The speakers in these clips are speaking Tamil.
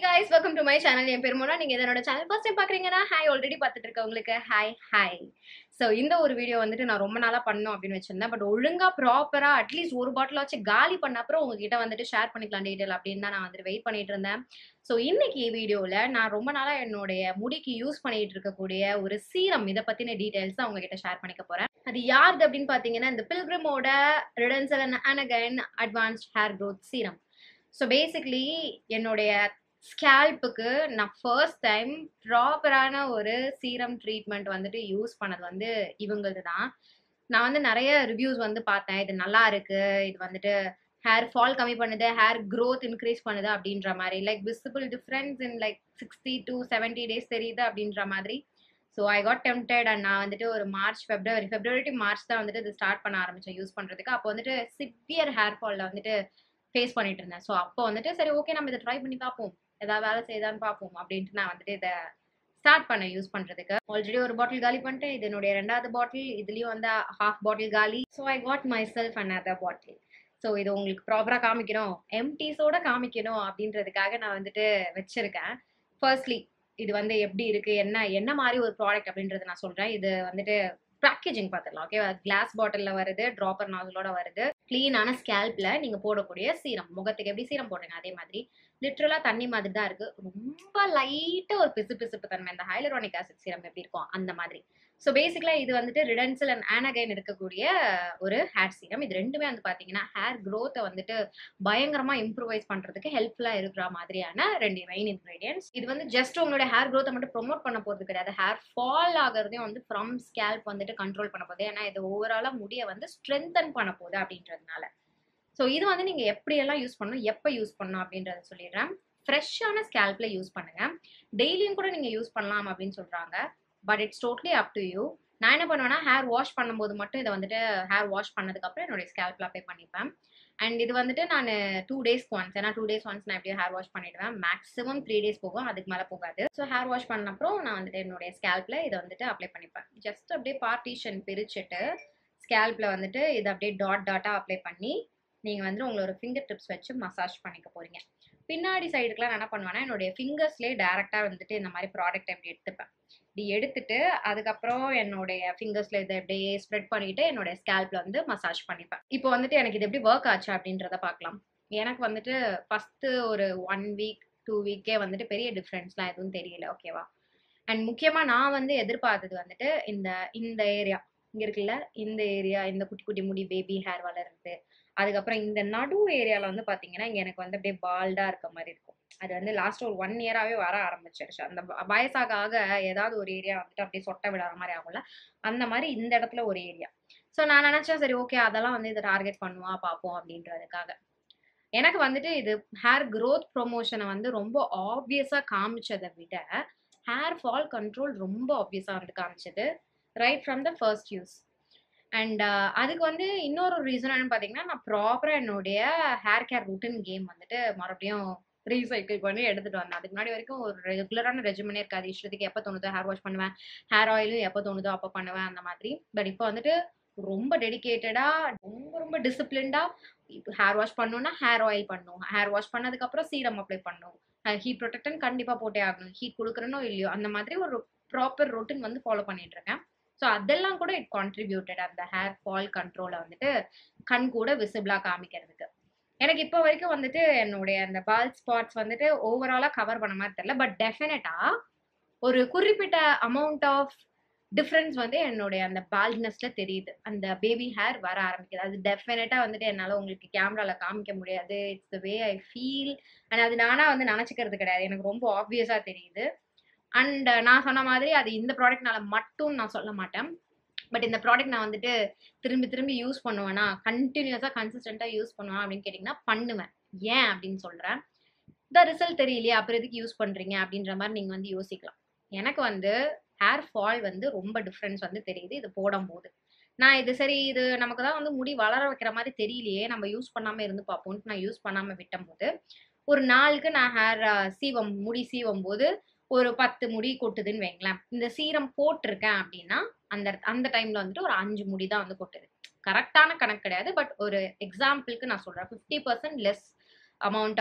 guys welcome to my channel என் பேர் மோனா நீங்க இதனோட சேனல் ஃபர்ஸ்ட் டைம் பாக்குறீங்கன்னா ஹாய் ஆல்ரெடி பார்த்துட்டு இருக்கவங்களுக்கு ஹாய் ஹாய் ஸோ இந்த ஒரு வீடியோ வந்துட்டு நான் ரொம்ப நாளா பண்ணணும் அப்படின்னு வச்சிருந்தேன் பட் ஒழுங்கா ப்ராப்பரா அட்லீஸ்ட் ஒரு பாட்டில் வச்சு காலி பண்ண அப்புறம் உங்ககிட்ட வந்துட்டு ஷேர் பண்ணிக்கலாம் டீட்டெயில் அப்படின்னு தான் நான் வந்துட்டு வெயிட் பண்ணிட்டு இருந்தேன் ஸோ இன்னைக்கு வீடியோவில் நான் ரொம்ப நாளா என்னுடைய முடிக்கு யூஸ் பண்ணிட்டு இருக்கக்கூடிய ஒரு சீரம் இதை பத்தின டீடைல்ஸ் தான் உங்ககிட்ட ஷேர் பண்ணிக்க போறேன் அது யாருது அப்படின்னு பாத்தீங்கன்னா இந்த பில்கிரிமோட Redensyl and Anagain advanced hair growth serum so basically என்னுடைய ஸ்கேல்ப்புக்கு நான் ஃபர்ஸ்ட் டைம் ப்ராப்பரான ஒரு சீரம் ட்ரீட்மெண்ட் வந்துட்டு யூஸ் பண்ணது வந்து இவங்களது தான் நான் வந்து நிறைய ரிவ்யூஸ் வந்து பார்த்தேன் இது நல்லா இருக்கு இது வந்துட்டு ஹேர் ஃபால் கம்மி பண்ணுது ஹேர் க்ரோத் இன்க்ரீஸ் பண்ணுது அப்படின்ற மாதிரி like visible difference in like sixty to seventy days தெரியுது அப்படின்ற மாதிரி so I got tempted and நான் வந்துட்டு ஒரு March February February to March தான் வந்துட்டு இது ஸ்டார்ட் பண்ண ஆரம்பிச்சேன் யூஸ் பண்ணுறதுக்கு அப்போ வந்துட்டு சிவியர் ஹேர் ஃபாலில் வந்துட்டு ஃபேஸ் பண்ணிட்டு இருந்தேன் ஸோ அப்போ வந்துட்டு சரி ஓகே நம்ம இதை ட்ரை பண்ணி பார்ப்போம் ஏதாவது வேலை செய்யுதான்னு பார்ப்போம் அப்படின்ட்டு நான் வந்துட்டு இதை ஸ்டார்ட் பண்ணேன் யூஸ் பண்ணுறதுக்கு ஆல்ரெடி ஒரு பாட்டில் காலி பண்ணிட்டேன் இது என்னுடைய ரெண்டாவது பாட்டில் இதுலேயும் வந்து ஹாஃப் பாட்டில் காலி so I got myself another bottle so இது உங்களுக்கு ப்ராப்பராக காமிக்கணும் எம்டிஸோட காமிக்கணும் அப்படின்றதுக்காக நான் வந்துட்டு வச்சிருக்கேன் ஃபர்ஸ்ட்லி இது வந்து எப்படி இருக்கு என்ன என்ன மாதிரி ஒரு ப்ராடக்ட் அப்படின்றத நான் சொல்றேன் இது வந்துட்டு பேக்கேஜிங் பார்த்துடலாம் ஓகே கிளாஸ் பாட்டில்ல வருது ட்ராப்பர் நாசலோட வருது க்ளீனான ஸ்கேல்ப்ல நீங்க போடக்கூடிய சீரம் முகத்துக்கு எப்படி சீரம் போடுறீங்க அதே மாதிரி லிட்ரலா தண்ணி மாதிரி தான் இருக்கு ரொம்ப லைட்டா ஒரு பிசு பிசுப்பு தன்மை இந்த ஹைலரானிக் ஆசிட் சீரம் எப்படி இருக்கும் அந்த மாதிரி ஸோ பேசிக்கலா இது வந்துட்டு ரிடன்சல் அண்ட் ஆனகைன் இருக்கக்கூடிய ஒரு ஹேர் சீரம் இது ரெண்டுமே வந்து பாத்தீங்கன்னா ஹேர் க்ரோத்தை வந்துட்டு பயங்கரமா இம்ப்ரூவைஸ் பண்றதுக்கு ஹெல்ப்ஃபுல்லா இருக்கிற மாதிரியான ரெண்டு மெயின் இன்கிரீடியன்ஸ் இது வந்து ஜஸ்ட் உங்களோட ஹேர் க்ரோத்தை மட்டும் ப்ரொமோட் பண்ண போறது கிடையாது ஹேர் ஃபால் ஆகிறதையும் வந்து ஃப்ரம் ஸ்கேல்ப் வந்துட்டு கண்ட்ரோல் பண்ண போகுது ஏன்னா இது ஓவராலா முடிய வந்து ஸ்ட்ரென்தன் பண்ண போகுது அப்படின்றதுனால ஸோ இது வந்து நீங்க எப்படியெல்லாம் யூஸ் பண்ணணும் எப்போ யூஸ் பண்ணணும் அப்படின்றத சொல்லிடுறேன் ஃப்ரெஷ்ஷான ஸ்கேல்ப்ல யூஸ் பண்ணுங்க டெய்லியும் கூட நீங்க யூஸ் பண்ணலாம் அப்படின்னு சொல்றாங்க but it's totally up to you நான் என்ன பண்ணுவேன்னா ஹேர் வாஷ் பண்ணும்போது மட்டும் இதை வந்துட்டு ஹேர் வாஷ் பண்ணதுக்கப்புறம் என்னுடைய ஸ்கேல்ப்ல அப்ளை பண்ணிப்பேன் அண்ட் இது வந்துட்டு நான் டூ டேஸ்க்கு ஒன்ஸ் ஏன்னா டூ டேஸ் ஒன்ஸ் நான் எப்படியும் ஹேர் வாஷ் பண்ணிடுவேன் மேக்ஸிமம் த்ரீ டேஸ் போகும் அதுக்கு மேலே போகாது ஸோ ஹேர் வாஷ் பண்ண அப்புறம் நான் வந்துட்டு என்னுடைய ஸ்கேல்ப்ல இதை வந்துட்டு அப்ளை பண்ணிப்பேன் ஜஸ்ட் அப்படியே பார்ட்டிஷன் பிரிச்சுட்டு ஸ்கேல்ப்ல வந்துட்டு இதை அப்படியே டாட் டாட்டாக அப்ளை பண்ணி நீங்கள் வந்து உங்களோட ஃபிங்கர் டிப்ஸ் வச்சு மசாஜ் பண்ணிக்க போறீங்க பின்னாடி சைடுக்குலாம் நான் என்ன பண்ணுவேன்னா என்னுடைய ஃபிங்கர்ஸ்லேயே டேரெக்டாக வந்துட்டு இந்த மாதிரி ப்ராடக்ட் எப்படி எடுத்துப்பேன் இப்படி எடுத்துட்டு அதுக்கப்புறம் என்னுடைய ஃபிங்கர்ஸ்ல இதை அப்படியே ஸ்ப்ரெட் பண்ணிட்டு என்னுடைய ஸ்கேல்ப்ல வந்து மசாஜ் பண்ணிப்பேன் இப்போ வந்துட்டு எனக்கு இது எப்படி ஒர்க் ஆச்சு அப்படின்றத பார்க்கலாம் எனக்கு வந்துட்டு ஃபர்ஸ்ட் ஒரு ஒன் வீக் டூ வீக்கே வந்துட்டு பெரிய டிஃப்ரென்ஸ்லாம் எதுவும் தெரியல ஓகேவா அண்ட் முக்கியமாக நான் வந்து எதிர்பார்த்தது வந்துட்டு இந்த இந்த ஏரியா இங்க இருக்குல்ல இந்த ஏரியா இந்த குட்டி குட்டி முடி பேபி ஹேர் வளருது அதுக்கப்புறம் இந்த நடு ஏரியால வந்து பாத்தீங்கன்னா இங்க எனக்கு வந்து அப்படியே பால்டா இருக்க மாதிரி இருக்கும் அது வந்து லாஸ்ட் ஒரு ஒன் இயராகவே வர ஆரம்பிச்சிருச்சு அந்த வ- வயசாக ஆக ஏதாவது ஒரு ஏரியா வந்துட்டு அப்படியே சொட்ட விடாத மாதிரி ஆகும்ல அந்த மாதிரி இந்த இடத்துல ஒரு ஏரியா ஸோ நான் நினைச்சேன் சரி ஓகே அதெல்லாம் வந்து இதை டார்கெட் பண்ணுவா பார்ப்போம் அப்படின்றதுக்காக எனக்கு வந்துட்டு இது ஹேர் growth ப்ரொமோஷனை வந்து ரொம்ப ஆப்வியஸாக காமிச்சதை விட ஹேர் ஃபால் கண்ட்ரோல் ரொம்ப ஆப்வியஸாக வந்து காமிச்சது right from the first use and அதுக்கு வந்து இன்னொரு ரீசன் என்னன்னு பார்த்தீங்கன்னா நான் ப்ராப்பராக என்னுடைய ஹேர் கேர் ரூட்டின் கேம் வந்துட்டு மறுபடியும் ரீசைக்கிள் பண்ணி எடுத்துட்டு வந்தேன் அதுக்கு முன்னாடி வரைக்கும் ஒரு ரெகுலரான ரெஜிமனே இருக்காது இஷ்டத்துக்கு எப்போ தோணுதோ ஹேர் வாஷ் பண்ணுவேன் ஹேர் ஆயிலும் எப்போ தோணுதோ அப்போ பண்ணுவேன் அந்த மாதிரி பட் இப்போ வந்துட்டு ரொம்ப டெடிகேட்டடா ரொம்ப ரொம்ப டிசிப்ளின்டா ஹேர் வாஷ் பண்ணணும்னா ஹேர் ஆயில் பண்ணணும் ஹேர் வாஷ் பண்ணதுக்கப்புறம் சீரம் அப்ளை பண்ணணும் ஹீட் ப்ரொடெக்டன் கண்டிப்பாக போட்டே ஆகணும் ஹீட் கொடுக்குறனோ இல்லையோ அந்த மாதிரி ஒரு ப்ராப்பர் ரொட்டீன் வந்து ஃபாலோ பண்ணிட்டு இருக்கேன் ஸோ அதெல்லாம் கூட இட் கான்ட்ரிபியூட்டட் அந்த ஹேர் ஃபால் கண்ட்ரோலை வந்துட்டு கண் கூட விசிபிளாக காமிக்கிறதுக்கு எனக்கு இப்போ வரைக்கும் வந்துட்டு என்னுடைய அந்த பால் ஸ்பாட்ஸ் வந்துட்டு ஓவராலாக கவர் பண்ண மாதிரி தெரியல பட் டெஃபினட்டாக ஒரு குறிப்பிட்ட அமௌண்ட் ஆஃப் டிஃப்ரென்ஸ் வந்து என்னுடைய அந்த பால்ட்னஸ்ல தெரியுது அந்த பேபி ஹேர் வர ஆரம்பிக்குது அது டெஃபினட்டா வந்துட்டு என்னால உங்களுக்கு கேமரால காமிக்க முடியாது it's the way I feel and அது நானா வந்து நினைச்சுக்கிறது கிடையாது எனக்கு ரொம்ப ஆப்வியஸா தெரியுது அண்ட் நான் சொன்ன மாதிரி அது இந்த ப்ராடக்ட்னால மட்டும் நான் சொல்ல மாட்டேன் பட் இந்த ப்ராடக்ட் நான் வந்துட்டு திரும்பி திரும்பி யூஸ் பண்ணுவேனா கண்டினியூஸாக கன்சிஸ்டண்ட்டாக யூஸ் பண்ணுவேன் அப்படின்னு கேட்டிங்கன்னா பண்ணுவேன் ஏன் அப்படின்னு சொல்கிறேன் இந்த ரிசல்ட் தெரியலையே அப்புறம் எதுக்கு யூஸ் பண்ணுறீங்க அப்படின்ற மாதிரி நீங்கள் வந்து யோசிக்கலாம் எனக்கு வந்து ஹேர் ஃபால் வந்து ரொம்ப டிஃப்ரென்ஸ் வந்து தெரியுது இது போடும்போது நான் இது சரி இது நமக்கு தான் வந்து முடி வளர வைக்கிற மாதிரி தெரியலையே நம்ம யூஸ் பண்ணாமல் இருந்து பார்ப்போம்ட்டு நான் யூஸ் பண்ணாமல் விட்டம்போது ஒரு நாளுக்கு நான் ஹேர் சீவம் முடி சீவும் போது ஒரு பத்து முடி கொட்டுதுன்னு வைங்களேன் இந்த சீரம் போட்டிருக்கேன் அப்படின்னா அந்த அந்த டைம்ல வந்துட்டு ஒரு அஞ்சு முடி தான் வந்து கொட்டுது கரெக்டான கணக்கு கிடையாது பட் ஒரு எக்ஸாம்பிளுக்கு நான் சொல்றேன் fifty percent less amount of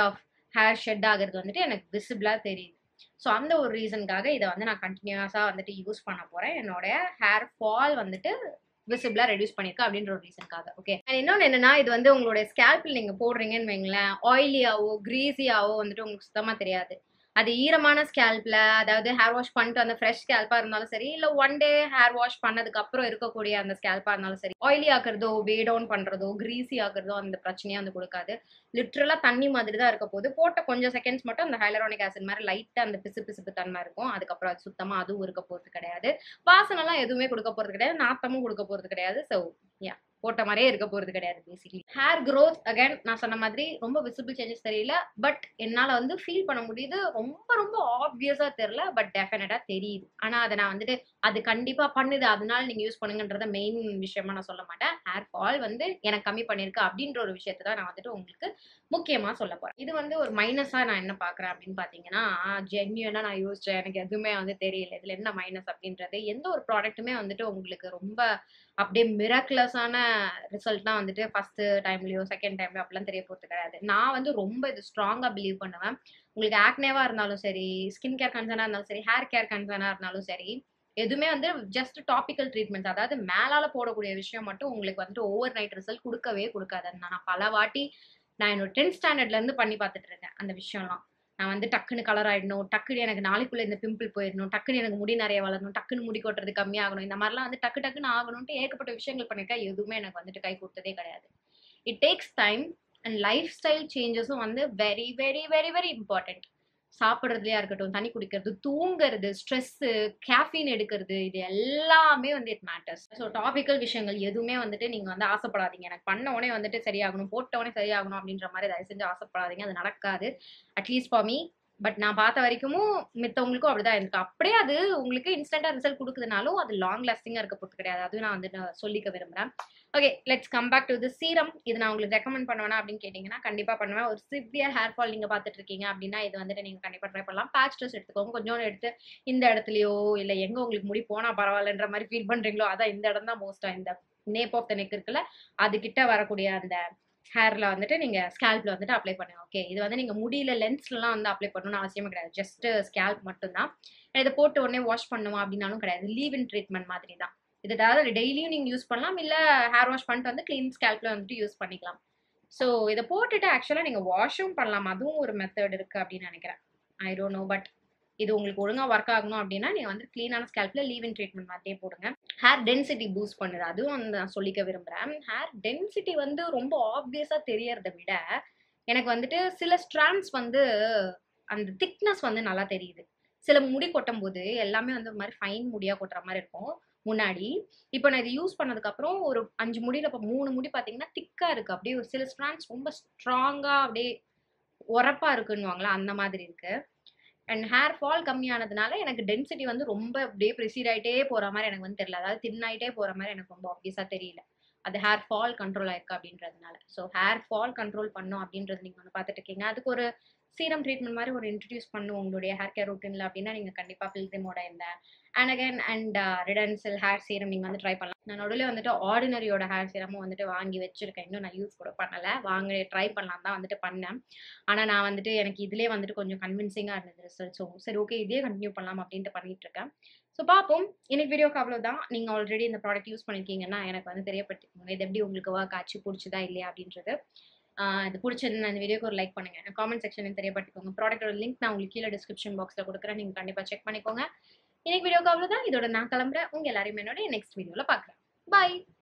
hair shed ஆகுறது வந்துட்டு எனக்கு விசிபிளாக தெரியுது ஸோ அந்த ஒரு ரீசனுக்காக இதை வந்து நான் கண்டினியூஸாக வந்துட்டு யூஸ் பண்ண போகிறேன் என்னோட ஹேர் ஃபால் வந்துட்டு விசிபிளா ரெடியூஸ் பண்ணிருக்கேன் அப்படின்ற ஒரு ரீசனுக்காக ஓகே அண்ட் இன்னொன்று என்னன்னா இது வந்து உங்களுடைய ஸ்கேல்பில் நீங்க போடுறீங்கன்னு வைங்களேன் ஆயிலியாவோ கிரீஸியாவோ வந்துட்டு உங்களுக்கு சுத்தமா தெரியாது அது ஈரமான ஸ்கேல்ப்ல அதாவது ஹேர் வாஷ் பண்ணிட்டு அந்த ஃப்ரெஷ் ஸ்கேல்பா இருந்தாலும் சரி இல்ல ஒன் டே ஹேர் வாஷ் பண்ணதுக்கு அப்புறம் இருக்கக்கூடிய அந்த ஸ்கேல்பா இருந்தாலும் சரி ஆயிலி ஆக்குறதோ வே டவுன் பண்றதோ கிரீஸி ஆக்குறதோ அந்த பிரச்சனையே வந்து கொடுக்காது லிட்ரலா தண்ணி மாதிரி தான் இருக்க போது போட்ட கொஞ்சம் செகண்ட்ஸ் மட்டும் அந்த ஹைலரானிக் ஆசிட் மாதிரி லைட்டா அந்த பிசு பிசுப்பு தன்மை இருக்கும் அதுக்கப்புறம் அது சுத்தமா அதுவும் இருக்க போறது கிடையாது வாசனைலாம் எதுவுமே கொடுக்க போறது கிடையாது நாத்தமும் கொடுக்க போறது கிடையாது ஸோ யா போட்ட மாதிரியே இருக்க போறது கிடையாது பேசிக்கலி ஹேர் growth அகைன் நான் சொன்ன மாதிரி ரொம்ப விசிபிள் சேஞ்சஸ் தெரியல பட் என்னால வந்து ஃபீல் பண்ண முடியுது ரொம்ப ரொம்ப ஆப்வியஸா தெரியல பட் டெஃபினட்டா தெரியுது ஆனா அதை நான் வந்துட்டு அது கண்டிப்பா பண்ணுது அதனால நீங்க யூஸ் பண்ணுங்கன்றத மெயின் விஷயமா நான் சொல்ல மாட்டேன் ஹேர் ஃபால் வந்து எனக்கு கம்மி பண்ணிருக்கு அப்படின்ற ஒரு விஷயத்தை தான் நான் வந்துட்டு உங்களுக்கு முக்கியமா சொல்ல போறேன் இது வந்து ஒரு மைனஸா நான் என்ன பாக்குறேன் அப்படின்னு பாத்தீங்கன்னா ஜென்யூனா நான் யோசிச்சேன் எனக்கு எதுவுமே வந்து தெரியல இதுல என்ன மைனஸ் அப்படின்றது எந்த ஒரு ப்ராடக்ட்டுமே வந்துட்டு உங்களுக்கு ரொம்ப அப்படியே மிராக்குலஸான ரிசல்ட் தான் வந்துட்டு ஃபர்ஸ்ட் டைம்லயோ செகண்ட் டைம்லயோ அப்படிலாம் தெரிய போறது கிடையாது நான் வந்து ரொம்ப இது ஸ்ட்ராங்கா பிலீவ் பண்ணுவேன் உங்களுக்கு ஆக்னேவா இருந்தாலும் சரி ஸ்கின் கேர் கன்சர்னா இருந்தாலும் சரி ஹேர் கேர் கன்சர்னா இருந்தாலும் சரி எதுவுமே வந்து ஜஸ்ட் டாபிக்கல் ட்ரீட்மெண்ட்ஸ் அதாவது மேலால போடக்கூடிய விஷயம் மட்டும் உங்களுக்கு வந்துட்டு ஓவர் நைட் ரிசல்ட் கொடுக்கவே கொடுக்காது நான் பல வாட்டி நான் என்னோட டென்த் ஸ்டாண்டர்ட்ல இருந்து பண்ணி பார்த்துட்டு இருக்கேன் அந்த விஷயம்லாம் நான் வந்து டக்குன்னு கலர் ஆயிடணும் டக்குன்னு எனக்கு நாளைக்குள்ள இந்த பிம்பிள் போயிடணும் டக்குன்னு எனக்கு முடி நிறைய வளரணும் டக்குன்னு முடி கொட்டுறது கம்மியாகணும் இந்த மாதிரிலாம் வந்து டக்கு டக்குன்னு ஆகணும்ட்டு ஏகப்பட்ட விஷயங்கள் பண்ணிருக்கேன் எதுவுமே எனக்கு வந்துட்டு கை கொடுத்ததே கிடையாது it takes time and lifestyle சேஞ்சஸும் வந்து very very very very important சாப்பிட்றதுலையா இருக்கட்டும் தண்ணி குடிக்கிறது தூங்குறது ஸ்ட்ரெஸ்ஸு கேஃபீன் எடுக்கிறது இது எல்லாமே வந்து இட் மேட்டர்ஸ் ஸோ டாபிக்கல் விஷயங்கள் எதுவுமே வந்துட்டு நீங்கள் வந்து ஆசைப்படாதீங்க எனக்கு பண்ண உடனே வந்துட்டு சரியாகணும் போட்ட உடனே சரியாகணும் அப்படின்ற மாதிரி தயவு செஞ்சு ஆசைப்படாதீங்க அது நடக்காது அட்லீஸ்ட் ஃபார் மீ பட் நான் பார்த்த வரைக்கும் மித்தவங்களுக்கும் அப்படிதான் இருக்கு அப்படியே அது உங்களுக்கு இன்ஸ்டன்டா ரிசல்ட் கொடுக்குதுனாலும் அது லாங் லாஸ்டிங்கா இருக்க போறது கிடையாது அதுவும் நான் வந்து நான் சொல்லிக்க விரும்புறேன் okay let's come back to the serum இது நான் உங்களுக்கு ரெக்கமெண்ட் பண்ணுவேனா அப்படின்னு கேட்டிங்கன்னா கண்டிப்பா பண்ணுவேன் ஒரு சிவியர் ஹேர் ஃபால் நீங்க பார்த்துட்டு இருக்கீங்க அப்படின்னா இது வந்துட்டு நீங்க கண்டிப்பா ட்ரை பண்ணலாம் பேட்ச் ட்ரெஸ் எடுத்துக்கோங்க கொஞ்சோண்டு எடுத்து இந்த இடத்துலயோ இல்ல எங்க உங்களுக்கு முடி போனா பரவாயில்லன்ற மாதிரி ஃபீல் பண்றீங்களோ அதான் இந்த இடம் தான் மோஸ்டா இந்த நேப் ஆஃப் த நெக் இருக்குல்ல அது கிட்ட வரக்கூடிய அந்த ஹேர்ல வந்துட்டு நீங்க ஸ்கேல்ப்ல வந்துட்டு அப்ளை பண்ணுங்க ஓகே இது வந்து நீங்க முடியல லென்ஸ்லாம் வந்து அப்ளை பண்ணணும்னு அவசியமே கிடையாது ஜஸ்ட் ஸ்கேல்ப் மட்டும் தான் இதை போட்டு உடனே வாஷ் பண்ணுமா அப்படின்னாலும் கிடையாது லீவ் இன் ட்ரீட்மெண்ட் மாதிரி தான் இது அதாவது டெய்லியும் நீங்க யூஸ் பண்ணலாம் இல்ல ஹேர் வாஷ் பண்ணிட்டு வந்து க்ளீன் ஸ்கேல்ப்ல வந்துட்டு யூஸ் பண்ணிக்கலாம் ஸோ இதை போட்டுட்டு ஆக்சுவலா நீங்க வாஷும் பண்ணலாம் அதுவும் ஒரு மெத்தட் இருக்கு அப்படின்னு நினைக்கிறேன் ஐ டோன்ட் நோ பட் இது உங்களுக்கு ஒழுங்கா ஒர்க் ஆகணும் அப்படின்னா நீங்க வந்து க்ளீனான ஸ்கேல்ப்ல லீவ் இன் ட்ரீட்மெண்ட் மாதிரியே போடுங்க ஹேர் டென்சிட்டி பூஸ்ட் பண்ணுது அதுவும் வந்து நான் சொல்லிக்க விரும்புறேன் ஹேர் டென்சிட்டி வந்து ரொம்ப ஆப்வியஸா தெரியறத விட எனக்கு வந்துட்டு சில ஸ்ட்ராண்ட்ஸ் வந்து அந்த திக்னஸ் வந்து நல்லா தெரியுது சில முடி கொட்டும் போது எல்லாமே வந்து ஒரு மாதிரி ஃபைன் முடியா கொட்டுற மாதிரி இருக்கும் முன்னாடி இப்போ நான் இது யூஸ் பண்ணதுக்கு அப்புறம் ஒரு அஞ்சு முடியில இப்போ மூணு முடி பார்த்தீங்கன்னா திக்கா இருக்கு அப்படியே ஒரு சில ஸ்ட்ராண்ட்ஸ் ரொம்ப ஸ்ட்ராங்கா அப்படியே உரப்பா இருக்குன்னுவாங்களா அந்த மாதிரி இருக்கு அண்ட் ஹேர் ஃபால் கம்மியானதுனால எனக்கு டென்சிட்டி வந்து ரொம்ப அப்படியே ப்ரிசீட் ஆகிட்டே போகிற மாதிரி எனக்கு வந்து தெரியல அதாவது தின் ஆகிட்டே போகிற மாதிரி எனக்கு ரொம்ப ஆப்வியஸாக தெரியல அது ஹேர் ஃபால் கண்ட்ரோல் ஆயிருக்கு அப்படின்றதுனால ஸோ ஹேர் ஃபால் கண்ட்ரோல் பண்ணும் அப்படின்றது நீங்கள் வந்து பார்த்துட்டு இருக்கீங்க அதுக்கு ஒரு சீரம் ட்ரீட்மெண்ட் மாதிரி ஒரு இன்ட்ரடியூஸ் பண்ணும் உங்களுடைய ஹேர் கேர் ரூட்டின்ல அப்படின்னா நீங்கள் கண்டிப்பாக பில்கிரிமோட இந்த and again and Redensyl hair serum நீங்கள் வந்து ட்ரை பண்ணலாம் நான் நடுவில் வந்துட்டு ஆர்டினரியோட ஹேர் சீரமும் வந்துட்டு வாங்கி வச்சிருக்கேன் இன்னும் நான் யூஸ் கூட பண்ணலை வாங்க ட்ரை பண்ணலாம் தான் வந்துட்டு பண்ணேன் ஆனால் நான் வந்துட்டு எனக்கு இதுலேயே வந்துட்டு கொஞ்சம் கன்வின்சிங்காக இருந்தது ரிசல்ட் ஸோ சரி ஓகே இதே கண்டினியூ பண்ணலாம் அப்படின்ட்டு பண்ணிட்டு இருக்கேன் ஸோ பார்ப்போம் இன்னைக்கு வீடியோக்கு அவ்வளோதான் நீங்கள் ஆல்ரெடி இந்த ப்ராடக்ட் யூஸ் பண்ணியிருக்கீங்கன்னா எனக்கு வந்து தெரியப்படுத்திக்கோங்க இது எப்படி உங்களுக்கு ஒர்க் ஆச்சு பிடிச்சதா இல்லையா அப்படின்றது ஆஹ் இது பிடிச்சதுன்னு அந்த வீடியோக்கு ஒரு லைக் பண்ணுங்க காமெண்ட் செக்ஷனில் தெரியப்படுத்திக்கோங்க ப்ராடக்ட்டோட லிங்க் நான் உங்களுக்கு கீழே டிஸ்கிரிப்ஷன் பாக்ஸில் கொடுக்குறேன் நீங்கள் கண்டிப்பாக செக் பண்ணிக்கோங்க இன்னைக்கு வீடியோக்கு அவ்வளோதான் இதோட நான் கிளம்புறேன் உங்கள் எல்லாரையும் என்னோட நெக்ஸ்ட் வீடியோவில் பார்க்குறேன் பாய்